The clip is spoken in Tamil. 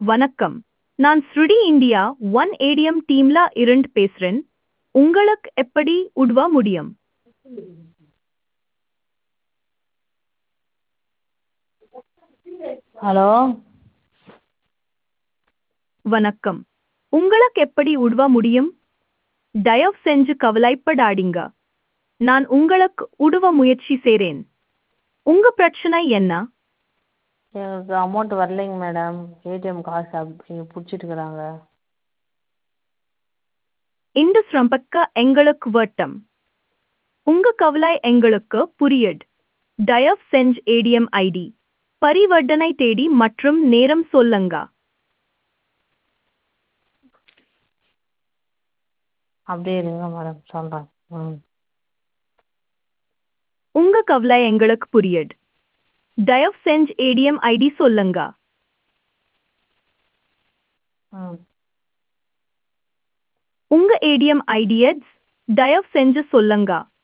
வணக்கம் நான் ஸ்ருடி இந்தியா ஒன் ஏடிஎம் டீம்ல இருந்து பேசுறேன் உங்களுக்கு எப்படி உதவ முடியும் ஹலோ வணக்கம் உங்களுக்கு எப்படி உதவ முடியும் தயவு செஞ்சு கவலைப்படாதீங்க நான் உங்களுக்கு உதவ முயற்சி செய்றேன் உங்க பிரச்சனை என்ன எனக்கு அமௌண்ட் வரலைங்க மேடம் ஏடிஎம் காசு அப்படி பிடிச்சிட்டுருக்குறாங்க இந்த சிரமப்பக்க எங்களுக்கு வட்டம் உங்க கவலை எங்களுக்கு புரியுது தயவு செஞ்சு ஏடிஎம் ஐடி பரிவர்த்தனை தேதி மற்றும் நேரம் சொல்லுங்க அப்படியே இருங்க மேடம் சொல்கிறேன் ம் உங்க கவலை எங்களுக்கு புரியுது தயவு செஞ்சு ஏடிஎம் ஐடி சொல்லுங்க ம் உங்க ஏடிஎம் ஐடியை தயவு செஞ்சு சொல்லுங்க